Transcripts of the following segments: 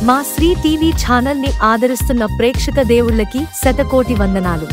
మా Shri TV channel ని ఆదరిస్తున్న ప్రేక్షక దేవుళ్ళకి శతకోటి వందనాలు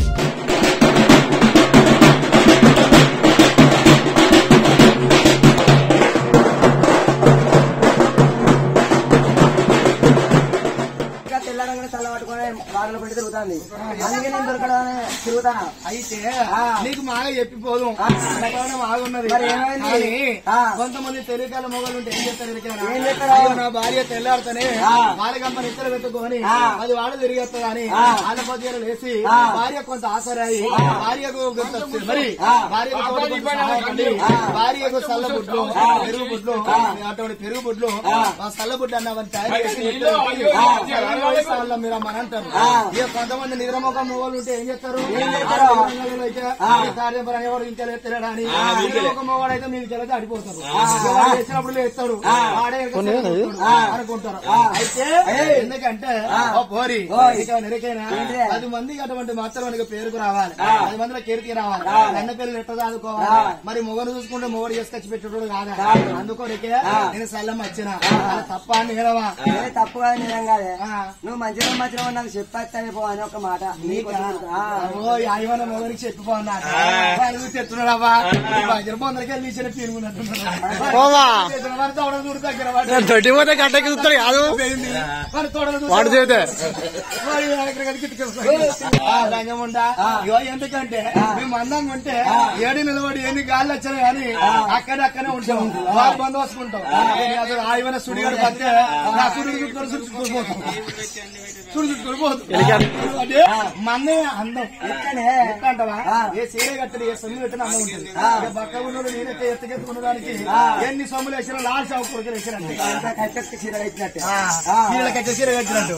ఇంకా తెల్లారంగానే చల్ల పట్టుకొని బాటలో పెట్టి తిరుగుతాంది అందుకే నేను దొరకడానే తిరుగుతానా అయితే ఆ. నీకు మాగా చెప్పిపోదు ఆ. అంతగానే బాగున్నది మరి ఏమైంది? కానీ ఆ. కొంతమంది తెలియకాల మొగలు ఉంటే ఏం చేస్తారు ఎరికేనా? ఏం చేస్తారు? అయ్యో, నా భార్య తెల్లారితేనే ఆ. వాళ్ళకంప నిద్ర పెట్టుకొని ఆ. అది వాడు తిరిగేస్తుంది అని ఆ. ఆలపద్యాలు వేసి ఆ. భార్య కొంత ఆసరాయి భార్యకు కొంత మరి ఆ. భార్యకు తోడు కొంత సహాయపడి ఆ. భార్యకు సల్ల బుడ్లు ఆ. పెరుగు బుడ్లు ఆ. అటువంటి పెరుగు బుడ్లు ఆ. ఆ సల్ల బుడ్డు అన్నవని తయారు చేసి నీళ్ళు, అయ్యో, ఆ. అయ్యో, సల్ల వయసు వాళ్ళ మీరు అమ్మని అంటారు ఆ. ఇక కొంతమంది నిద్రముఖం మొగలు ఉంటే ఏం చేస్తారు ఏం చేస్తారు? ఆడపిల్లలు అయితే ఆ. ఈ కార్యపరంగా ఎవరు ఇంకా లేస్తారా అని ఆ, వీళ్ళే. ఒక మొగాడు అయితే మీకు తెలియదు అడిపోతారు ఆ. ఎవరు చేసినప్పుడు లేస్తారు ఆ. వాడే ఎక్కడ సరిపోతాడు ఆ. అనుకుంటారు ఆ. అయితే ఏయ్. ఎందుకంటే ఆ. ఓ పోరి ఓయ్. ఇక నిరకైనా ఏంటిదే? పది మందికి అటువంటి మాత్రం మనకి పేరుకు రావాలి ఆ. పది మందిలో కేరికి రావాలి ఆ. అన్న పిల్లలు ఎట్ట ఆ. చదువుకోవాలి మరి మొగను చూసుకుంటే మొగడు చేసుకొచ్చి పెట్టేటోడు కాదా కాదు. అందుకోనికే ఆ. నేను సల్లం వచ్చిన అది తప్ప అని నేరవా ఏ తప్పు కాదు నిజం కాదే ఆ. నువ్వు మంచిగా మంచిగా నాకు చెప్పేస్తానే పో అని ఒక మాట నీకు ఆ. ఓ యాయవన మొగనికి చెప్పిపోన్నా చెప్తున్నాడవ్వా బొందలకి వెళ్ళి ఇచ్చిన పీనుకున్నట్టున్నాడు దొడ్డి పోతే గడ్డకి చూస్తాడు కాదు వాడు చేతే రంగముండా ఇగో ఎందుకంటే మేము అందంగా ఉంటే ఏడు నిలబడి ఎన్ని గాళ్ళు వచ్చినా కానీ అక్కడక్కడే ఉంటాం వాళ్ళు బందోసుకుంటాం అసలు ఆయన సుడిగాడు పడితే నా సుడి చుట్టుకొని చుట్టుకుపోతాం సుడి చుట్టుకొని పోతాం అంటే మన్నే అందం ఇక్కడే. ఎట్లా అంటావా ఆ. ఏ చీర కట్టడు ఏ సొమ్ము పెట్టిన అందం ఉంటుంది ఇక బక్క ఉన్నాడు నేనైతే ఎత్తుకెత్తుకున్నదానికి ఆ. ఎన్ని సొమ్ములు వేసినా లాల్ షాప్ కొడుకు వేసినట్టు అంత కట్టెత్తి చీర ఇచ్చినట్టే చీరలకు వచ్చే చీర కట్టినట్టు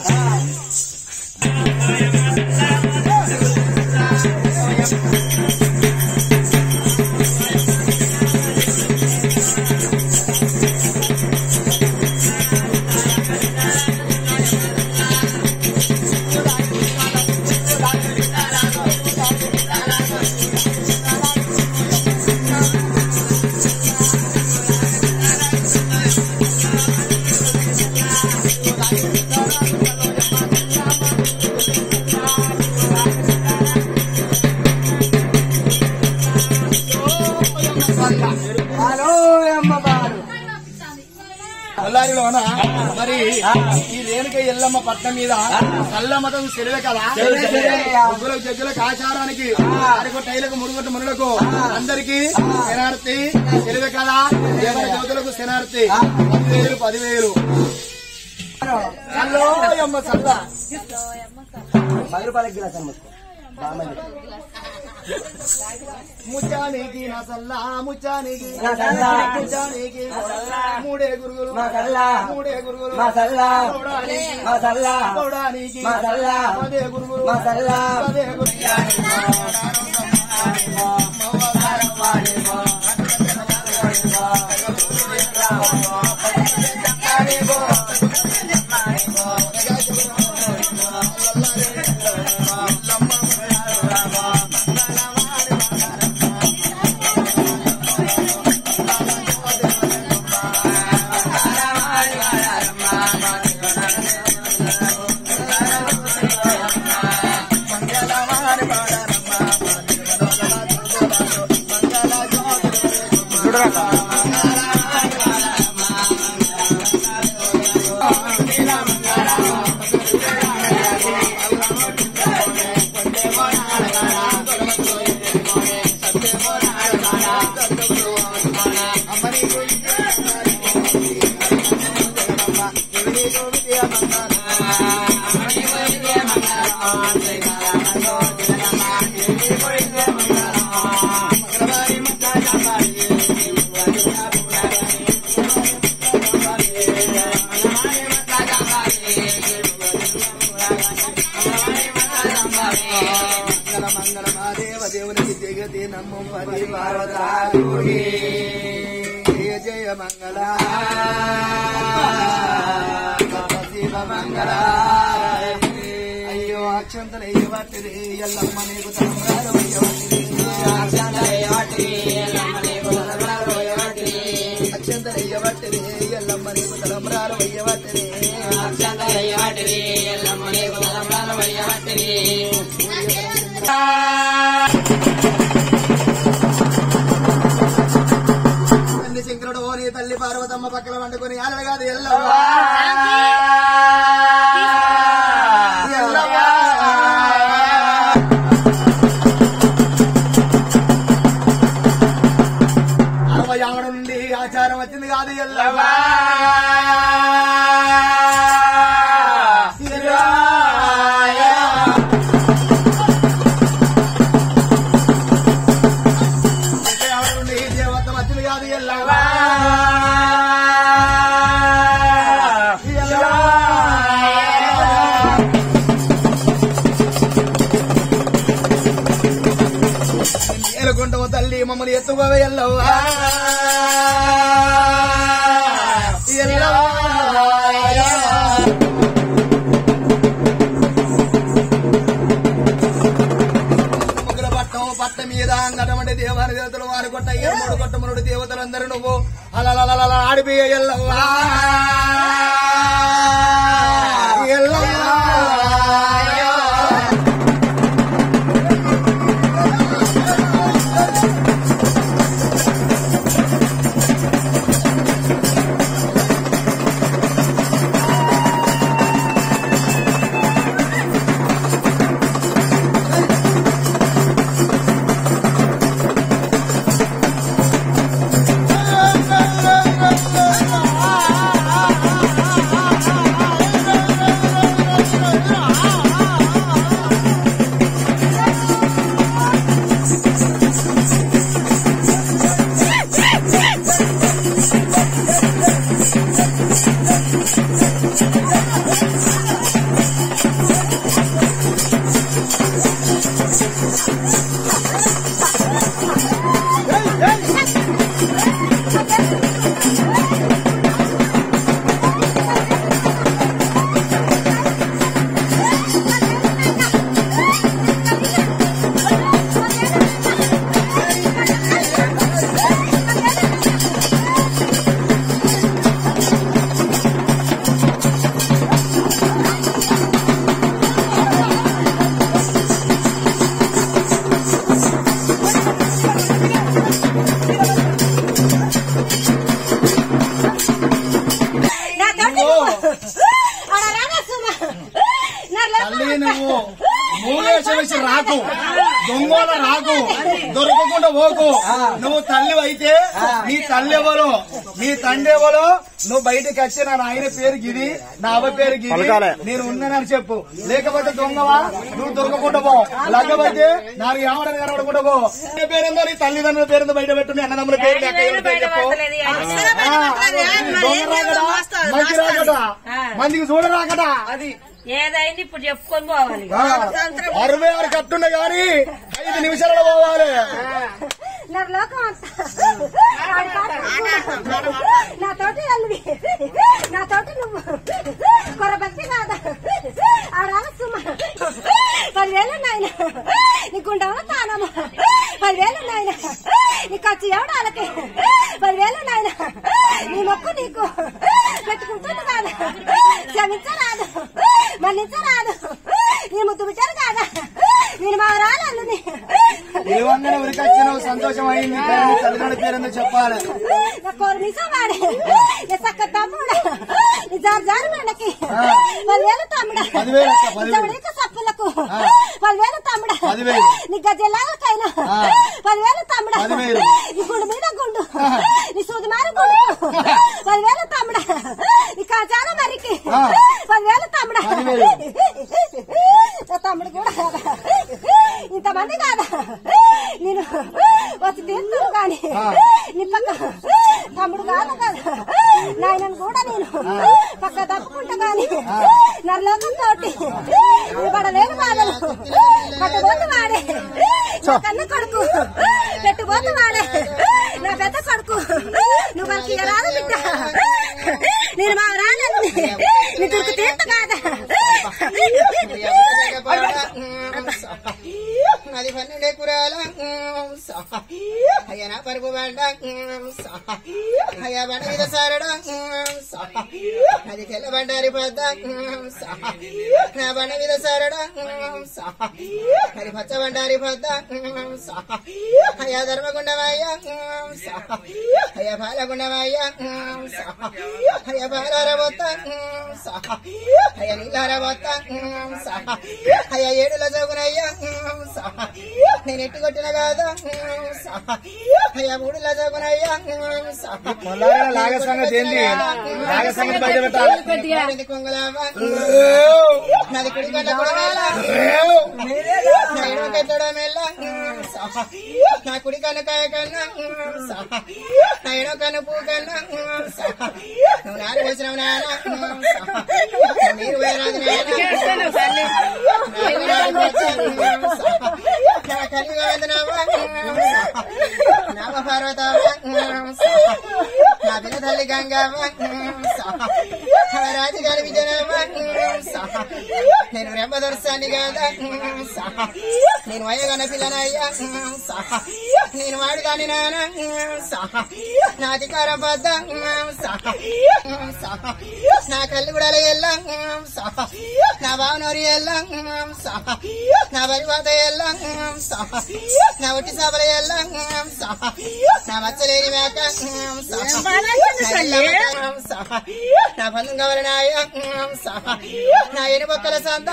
హలో అమ్మ బాలు బళ్ళారిలోన మరి ఈ రేణుక ఎల్లమ్మ పట్నం మీద కల్లమ్మతం సెలవే కదా ముగ్గుల జగ్గులకు ఆచారానికి అరికొట్టైలకు మురుగుట్టు మునులకు అందరికి శనార్థి సెలవే కదా దేవర జ్యోతులకు శనార్థి పదివేలు పదివేలు చల్లో అమ్మ చల్ల పది రూపాయలకి గిలాస్ అమ్మచ్చు బామ్మది ముచ్చానికి నా సల్లా ముచ్చానికి నా సల్లా. ముచ్చానికి మూడే గురుగులు మా సల్లా. మూడే గురుగులు మా సల్లా. గౌడానికి. మా సల్లా. గౌడానికి. మా సల్లా. పదే గురుగులు మా సల్లా. పదే గురుగులు మంగళ మంగళ మహాదేవ దేవునికి జగతి నమ్ము పది పార్వతారుడి జయ జయ మంగళ శివ మంగళ అయ్యో అక్షంతలు ఎయ్యబట్టిది ఎల్లమ్మ నీకు తలంబ్రాలు వెయ్యబట్టిది అక్షంతలు ఎయ్యబట్టిది ఎల్లమ్మ నీకు తలంబ్రాలు వెయ్యబట్టిది అక్షంతలు ఎయ్యబట్టిది ఎల్లమ్మ నీకు తలంబ్రాలు వెయ్యబట్టిది అక్షంతలు తల్లి శంకరుడు ఓని తల్లి పార్వతమ్మ పక్కన వండుకొని ఆలడగాది ఎల్లవ్వా ఎల్లవ్వా అరవై ఆవిడ నుండి ఆచారం వచ్చింది కాదు ఎల్లవ్వా ఎల్లవ్వా. అంటే ఆవిడ నుండి దేవత వచ్చింది కాదు ఎల్లవ్వా ఎల్లవ్వా. ఎలుకుంటావు తల్లి మమ్మల్ని ఎత్తుకోవే ఎల్లవ్వా ముగ్గుల పట్టం పట్ట మీద అంగటమంటే దేవాని దేవతలు వారి కొట్ట ఏడు కొట్ట మునుడు దేవతలందరూ నువ్వు అలా ఆడిపోయే ఎల్లవ్వా ఎల్లవ్వా తల్లి నువ్వు మూలేశం వేసి రాకు దొంగల రాకు దొరకకుండా పోకు నువ్వు తల్లి అయితే నీ తల్లి ఎవరు నీ తండ్రి ఎవరు నువ్వు బయటకు వచ్చి నా ఆయన పేరు గిది నా అవ్వ పేరు గిది పలకాలే. నేను ఉన్నానని చెప్పు లేకపోతే దొంగవా నువ్వు దొరకకుండా పో లేకపోతే నాకు ఏమడని కనబడకుండా పో నీ పేరుందో నీ తల్లిదండ్రుల పేరుందో బయట పెట్టు నీ అన్నదమ్ముల పేరు నీ అక్క ఎవరి పేరు చెప్పు దొంగ రాకడా మంచి రాకడా మందికి చూడరాకడా అది ఏదైంది ఇప్పుడు చెప్పుకొని పోవాలి ఆ, అరవై ఆరు కట్టుండే గాని ఐదు నిమిషాలలో పోవాలి నా లోకం నా తోటి అల్లువి నా తోటి నువ్వు కొరబత్తి కాదా ఆడాల సుమ పదివేలు నాయన నీ గుండవ తానమ్మ పదివేలు నాయన నీ ఖర్చు ఎవడాలకి పదివేలు నాయన నీ మొక్కు నీకు పెట్టుకుంటుంది కాదా క్షమించరాదు మన్నించరాదు నీ ముద్దు బిడ్డరు కాదా నేను మా రాళ్ళని దేవంగన ఉరికొచ్చిన సంతోషం అయింది కానీ నీ తల్లిదండ్రుల పేరుందో చెప్పాలి నా కోరు నిజం వాడే నీ చక్క తమ్ముడా నీ జారు జారు మండకి పదివేలు తమ్ముడా పదివేలు అక్క, పదివేలు. చవడీక సప్పులకు పదివేలు తమ్ముడా పదివేలు. నీ గజ్జెలాగకైనా ఆ. పదివేలు తమ్ముడా పదివేలు. నీ గుండు మీద గుండు నీ సూది మారి గుండు పదివేలు తమ్ముడా నీ కాచాల మరికి ఆ. పదివేలు తమ్ముడా పదివేలు. నా తమ్ముడు కూడా కాదా ఇంతమంది కాదా నేను వచ్చి తీర్చును కానీ నీ పక్క తమ్ముడు కాదు కదా నాయనను కూడా నేను పక్క తప్పుకుంటా కానీ నా లోకం తోటి పడలేను బాధలు పట్టబోతు వాడే నా కన్న కొడుకు పెట్టుబోతు వాడే నా పెద్ద కొడుకు నువ్వు వాళ్ళకి రాదు బిడ్డ నేను మా రాను నీ దుర్కు తీర్త కాదా అది పన్నెండే కురాల అయ్యా నా పరుపు బండ అయ్యా బండ మీద సారడ అది తెల్ల బండారి పద్ద నా బండ మీద సరడ అది పచ్చ బండారి పద్ద అయ్యా ధర్మగుండమయ్య అయ్యా పాలగుండమయ్య అయ్యా పాలారబోత్త అయ్యా నీలారబోత్త అయ్యా ఏడుల జోగునయ్యా నేను ఎట్టు కొట్టిన కాదు అయ్యా మూడుల జోగునయ్యా మొదలైన లాగ సంగతి ఏంది లాగ సంగతి బయట పెట్టాలి కొంగలావా నాది కుడి కళ్ళ కూడా నా ఎడమ కట్టడం మెల్ల నా కుడి కన్నకాయ కన్నా నా ఎడమ కన్ను పూ కన్నా నువ్వు నారు వచ్చినావు నాన్న నువ్వు నీరు వేరాదు నా కన్ను కాదనావా నామ పార్వతావా నా పిల్ల తల్లి గంగావా రాజుగారి విజయనామా నేను రెమ్మ దొరసాన్ని కాదా నేను అయ్యగన పిల్లనయ్యా నేను వాడిదాని నాన్న నా అధికారం బద్ద నా కళ్ళు కూడా ఎల్లా నా బావనోరి ఎల్లా నా పరివాత ఎల్లా నా ఒట్టి సభల ఎల్లా నా మచ్చలేని మేక నా బంధం కావాలనాయ నా ఎని బొక్కల సంత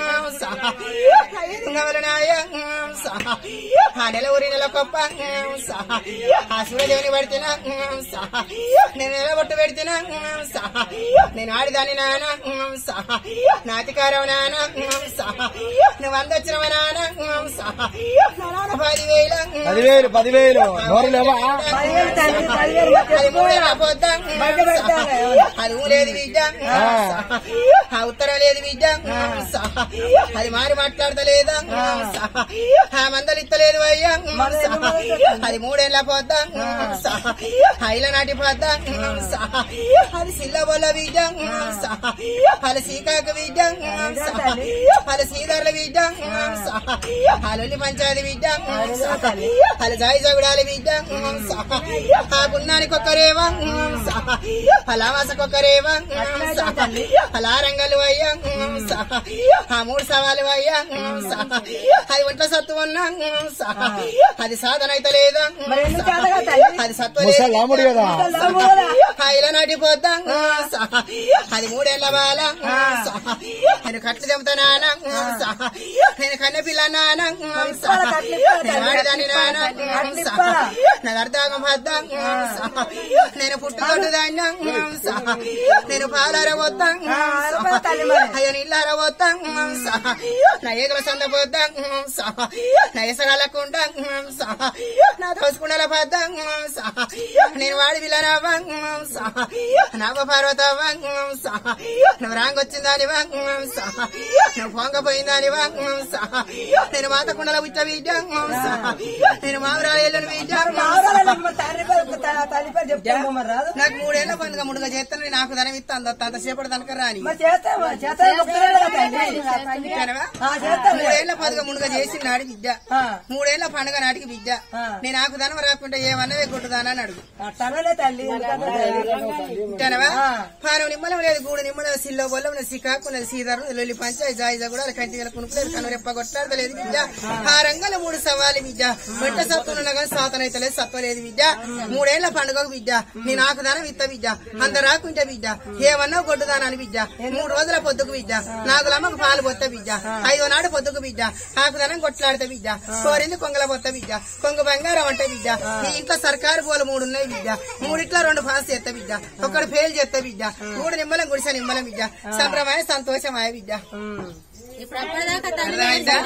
కావాలనాయ ఆ నెల ఊరి నెల కొప్ప ఆ సూర్యదేవుని పడితేనా నేను నెల బొట్టు పెడితేనా నేను ఆడిదాని నాన్న నా అధికారం నాన్న నువ్వు అందొచ్చినవ నాన్న పదివేల పదివేలు పదివేలు నోరు లేవా అది మూడేళ్ళ అబద్ధం. అది ఊలేదు బిడ్డ ఆ ఉత్తరం లేదు బిడ్డ అది మారి మాట్లాడతలేదా ఆ మందలు ఇత్తలేదు అయ్యా అది మూడేళ్ళ పోద్దా ఐల నాటి పోద్దా అది సిల్ల బొల్ల బిడ్డ అది సీకాకు బిడ్డ అది సీదర్ల బిడ్డ అల్లుల్లి పంచాది బిడ్డ అది జాయి జగుడాలి బిడ్డ ఆ గున్నానికి ఒక్కరేవా ఫలావాసకు ఒక్కరేవా ఫలా రంగలు అయ్యా ఆ మూడు సవాలు అయ్యా అది ఒంట్ల సత్తు ఉన్నా అది సాధన అయితే లేదా అది సత్వ ముసలాముడు కదా ఇలా నాటిపోద్దా అది మూడేళ్ల బాల నేను కట్లు తెంపుతా నాన్న నేను కన్నె పిల్ల నాన్న నేను ఆడదాని నాన్న నాకు అర్థం పద్దా నేను పుట్టుకొట్టు దాన్ని నేను పాలార పోతా అయ్యో నీళ్ళార పోతా నా ఏగల సంద పోతా నా ఎసరాలకుండా నా దోసుకుండల పద్దా నేను వాడి పిల్లనవ్వా నాగ పార్వతవ్వా నువ్వు రాంగొచ్చిందానివా నువ్వు పొంగపోయిందానివా నేను మాత కుండల బిడ్డ బిడ్డ నేను మామరాయలను బిడ్డ నాకు మూడేళ్ల పండుగ ముడుగ చేస్తాను నాకు ధనం ఇస్తా అంత అంతసేపటి దనక రాని వింటానవా? మూడేళ్ల పండుగ ముడుగ చేసి నాడి బిడ్డ మూడేళ్ల పండుగ నాటికి బిడ్డ నేను నాకు ధనం రాకుంటే ఏమన్నవే కొట్టుదానా అని అడుగు వింటానవా పానం నిమ్మలం లేదు గూడు నిమ్మలం సిల్లో బొల్లం ఉన్నది సికాకు ఉన్నది సీదరు లొల్లి పంచాయి జాయిజా కూడా కంటి గల కునుకులేదు కను రెప్ప కొట్లాడలేదు బిడ్డ ఆ రంగంలో మూడు సవాలు బిడ్డ వెంట సత్వం ఉన్నా కానీ సాతన అయితే లేదు సత్వ లేదు బిడ్డ మూడేళ్ల పండుగకు బిడ్డ నేను నాకు దానం ఇత్త బిడ్డ అంత రాకుంటే బిడ్డ ఏమన్నా కొట్టుదానని బిడ్డ మూడు రోజుల పొద్దుకు బిడ్డ నాగులమ్మకు పాలు పొత్త బిడ్డ ఐదో నాడు పొద్దుకు బిడ్డ ఆకుదనం కొట్లాడతా బిడ్డ కోరింది కొంగల పొత్త బిడ్డ కొంగ బంగారం అంటే బిడ్డ ఈ ఇంట్లో సర్కారు పూలు మూడు ఉన్నాయి బిడ్డ మూడిట్లో రెండు పాస్ చేస్తా బిడ్డ ఒకడు ఫెయిల్ చేస్తా బిడ్డ మూడు నిమ్మలం గుడిసె నిమ్మలం బిడ్డ సంభ్రమాయ సంతోషమాయ బిడ్డ అర్థమైందా?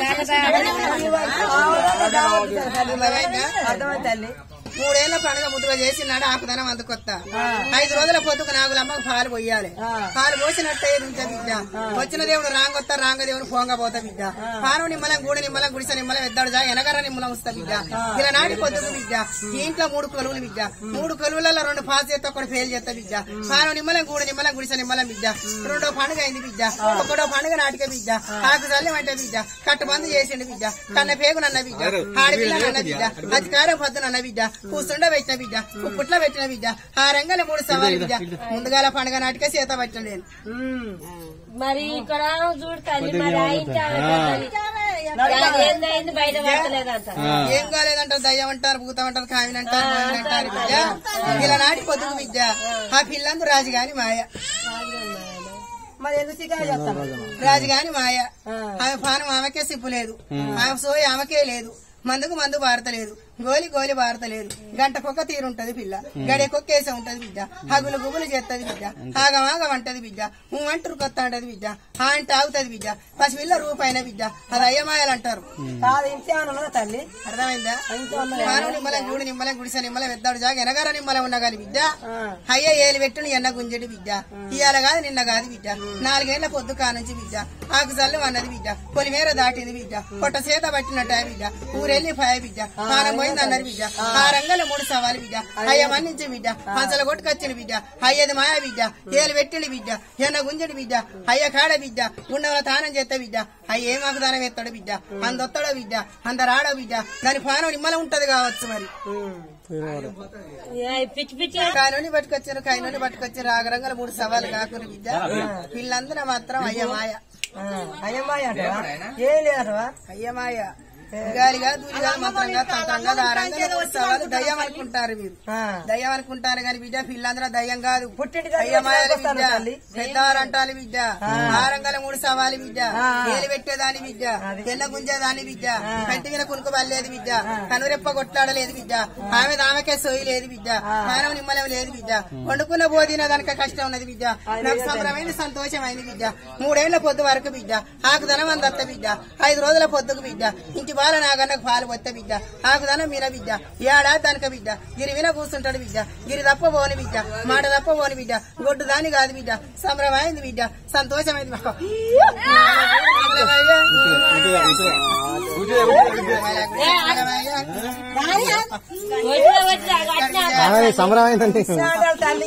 అర్థమైందా? మూడేళ్ల పండుగ ముద్దుగా చేసినాడు ఆకుదనం అందుకొత్త ఐదు రోజుల పొద్దుకు నాగులమ్మకు పాలు పోయాలి పాలు పోసినట్టే బిడ్డ బిడ్డ వచ్చిన దేవుడు రాంగొత్త రాంగ దేవుడు పోంగపోతా బిడ్డ పాను నిమ్మలం గూడి నిమ్మలం గుడిసె నిమ్మలం ఎద్దాడు జా ఎనగర నిమ్మలం వస్తా బిడ్డ ఇలా నాటి పొద్దుకు బిడ్డ ఈ ఇంట్లో మూడు కొలువులు బిడ్డ మూడు కొలువులలో రెండు పాస్ చేస్తే ఒకటి ఫెయిల్ చేస్తా బిడ్డ పాను నిమ్మలం గూడి నిమ్మలం గుడిసె నిమ్మలం బిడ్డ రెండో పండుగ అయింది బిడ్డ ఒకటో పండుగ నాటికే బిడ్డ ఆకు చల్లి అంటే బిడ్డ కట్టుబందు చేసిండు బిడ్డ కన్న పేగు నన్న బిడ్డ ఆడపిల్ల నన్న బిడ్డ అధికారం పొద్దు నన్న బిడ్డ కూసుండ పెట్టిన బిడ్డ కుప్పుట్లో పెట్టిన బిడ్డ ఆ రంగంలో మూడు సవాలు బిడ్డ ముందుగాల పండుగ నాటికే సీత పట్టిన నేను మరి ఇక్కడ చూడు తల్లి మరి ఆ ఇంటి ఆమె తల్లి. అది ఏందైంది బయట పడతలేదంట ఏం కాలేదంటారు దయ్యం అంటారు భూతం అంటారు కామిని అంటారు మామిని అంటారు బిడ్డ ఇలా నాటి పొద్దుకు బిడ్డ ఆ పిల్లందు రాజుగాని మాయ మరి ఎందుకు చికెన్ చేస్తాను రాజుగాని మాయ ఆమె పానం ఆమెకే సిప్పు లేదు ఆమె సోయి ఆమెకే లేదు మందుకు మందు భారతలేదు గోలి గోలి భారతలేదు గంటకొక్క తీరుంటది పిల్ల గడియకొక్కేసే ఉంటది బిడ్డ హగులు గుబులు చేస్తది బిడ్డ ఆగమాగం అంటది బిడ్డ అంటారు కొత్త అంటది బిడ్డ ఆ అంటే ఆగుతది బిడ్డ పసిపిల్ల రూపాయిన బిడ్డ అది అయ్యమాయలు అంటారు కాదు ఇంకేమైనా ఉన్నదా తల్లి అర్థమైందా మానవ నిమ్మలం గూడి నిమ్మలం గుడిసె నిమ్మలం ఎద్దాడు జాగ ఎనగార నిమ్మలం ఉన్న గాని బిడ్డ అయ్య ఏలు పెట్టుని ఎన్న గుంజడి బిడ్డ ఇయాల కాదు నిన్న కాదు బిడ్డ నాలుగేళ్ల పొద్దు కానుంచి బిడ్డ ఆకు జల్లు అన్నది బిడ్డ పొలిమేర దాటింది బిడ్డ పొట్ట చేత పట్టినట్టు బిడ్డ ఊరెళ్ళి పాయ బిడ్డ పానం పోయింది అన్నది బిడ్డ ఆ రంగంలో మూడు సవాలు బిడ్డ అయ్య మన్నించి బిడ్డ పంచల కొట్టుకొచ్చిన బిడ్డ అయ్యది మాయ బిడ్డ ఏలు పెట్టింది బిడ్డ ఎన్న గుంజడి బిడ్డ అయ్య కాడ బిడ్డ ఉండవల తానం చేస్తే బిడ్డ అయ్య ఏ మాకు దానం ఎత్తాడు బిడ్డ అందొత్తాడో బిడ్డ అందరాడో బిడ్డ దాని పానం నిమ్మల ఉంటది కావచ్చు మరి ఏ పిచ్చి పిచ్చి కాయనోని పట్టుకొచ్చారు కాయనోని పట్టుకొచ్చారు ఆగరంగల మూడు సవాలు కాకుని బిడ్డ వీళ్ళందరూ మాత్రం అయ్య మాయ అయ్యమ్మాయి అంటావా ఏం లేదటవా అయ్య మాయ గాలిగా దూరిగా మంత్రంగా తంత్రంగా దారంగా మూడు సవాలు దయ్యం అనుకుంటారు మీరు దయ్యం అనుకుంటారు కానీ బిడ్డ పిల్లందరూ దయ్యం కాదు పుట్టింటి దగ్గర అయ్య మాయల వస్తాను బిడ్డ తల్లి. పెద్దవారంటాలి బిడ్డ ఆరంగల మూడు సవాలు బిడ్డ ఏలు పెట్టేదాని బిడ్డ తెల్ల గుంజేదాని బిడ్డ కంటి మీద కునుకు పడలేదు బిడ్డ కనురెప్ప కొట్లాడలేదు బిడ్డ ఆమె ఆమెకే సోయి లేదు బిడ్డ మానవ నిమ్మలం లేదు బిడ్డ వండుకున్న బోధిన దానిక కష్టం ఉన్నది బిడ్డ నాకు సంబరమైన సంతోషమైంది బిడ్డ మూడేళ్ల పొద్దు వరకు బిడ్డ ఆకు ధనం అందత్త బిడ్డ ఐదు రోజుల పొద్దుకు బిడ్డ ఇంటి బాల నాగన్నకు పాలు పొత్త బిడ్డ ఆకు ధనం మీన బిడ్డ ఏడాది దానిక బిడ్డ గిరి విన కూర్చుంటాడు బిడ్డ గిరి తప్ప పోని బిడ్డ మాట తప్ప పోని బిడ్డ గొడ్డు దాని కాదు బిడ్డ సంబరమైంది బిడ్డ సంతోషమైంది మాకు. వచ్చిన వచ్చిన అట్లా సమరమైందండి తల్లి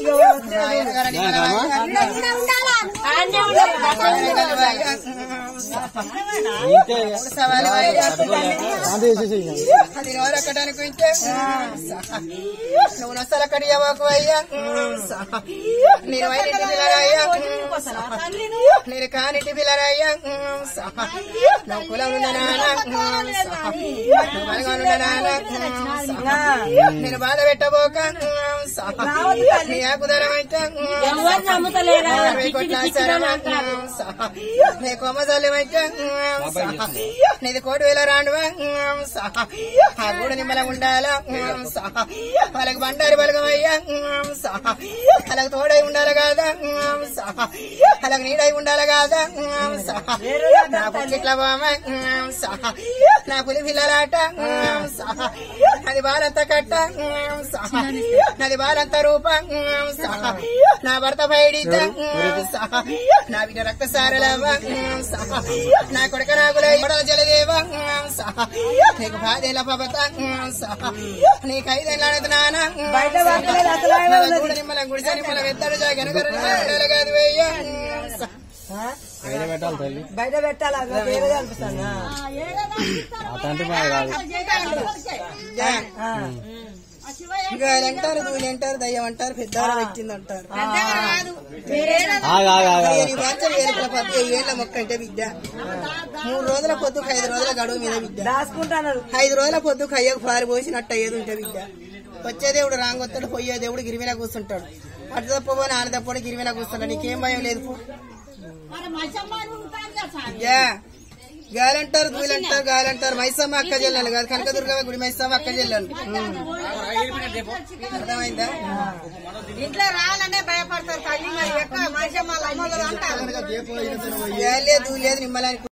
ఆడనే ఉండాలి శాంతి చేసేసి అది ఎవరక్కడానికి ఉంటే నువ్వు నొస్తలు అక్కడి ఇవ్వకు అయ్యా నేను వైరెడ్డి పిల్లరయ్యా నేను కానిటి పిల్లరయ్యా నువ్వు కులం ఉన్న నాన్న నువ్వు బలగానున్న నాన్న నేను బాధ పెట్టబోక నీ ఆకుదరం అయితే ఎవరు నమ్ముతలేరా నీ కొమ్మ చల్లమైతే నీది కోటి వేల రాండువా ఆ గూడు నిమ్మలం ఉండాలా వాళ్ళకి బండారి బలగమయ్యా వాళ్ళకి తోడై ఉండాలి కాదా వాళ్ళకి నీడై ఉండాలి కాదా నా పుట్టిట్ల బామ నా పులి పిల్లలాట అది బాలంత కట్ట నాది బాలంత రూప నా భర్త పైడిత నా బిడ్డ రక్త సారలవ నా కొడుక నాగుల కొడల జలదేవ నీకు బాధేల పబత నీకు ఐదేళ్ళ నాన్న బయట పక్కనే అసలు ఉన్నది. నిమ్మల గుడిసె నిమ్మల వెత్తడు జగనగర కాదు వెయ్య వేరే పెట్టాలి తల్లి బయట పెట్టాలి అది వేరే అనిపిస్తాను అతంటే బాగా కాదు అంటారు దూని అంటారు దయ్యం అంటారు పెద్దవాళ్ళు పెట్టింది అంటారు ఆగు, ఆగు, ఆగు, ఆగు. ఈ సంవత్సరం ఏళ్ళ పద్దు ఏళ్ళ మొక్క అంటే బిడ్డ మూడు రోజుల పొద్దుకు ఐదు రోజుల గడువు మీద బిడ్డ దాచుకుంటాను ఐదు రోజుల పొద్దుకు అయ్యకు పాలు పోసినట్టు అయ్యేది ఉంటే బిడ్డ వచ్చే దేవుడు రాంగొత్తాడు పోయే దేవుడు గిరిమిన కూర్చుంటాడు అటు తప్పబోని ఆన తప్పని గిరిమిన కూర్చుంటాడు నీకేం భయం లేదు పో. యా. గాలంటారు దూలంటారు గాలంటారు మైసమ్మ అక్క చెల్లెలు కాదు కనకదుర్గమ్మ గుడి మైసమ్మ అక్క చెల్లెలు అర్థమైందా ఇంట్లో రావాలనే భయపడతారు తల్లి మరి ఎక్కడ మనిషి మళ్ళీ అమ్మలు అంటారు ఏ లేదు లేదు నిమ్మలానికి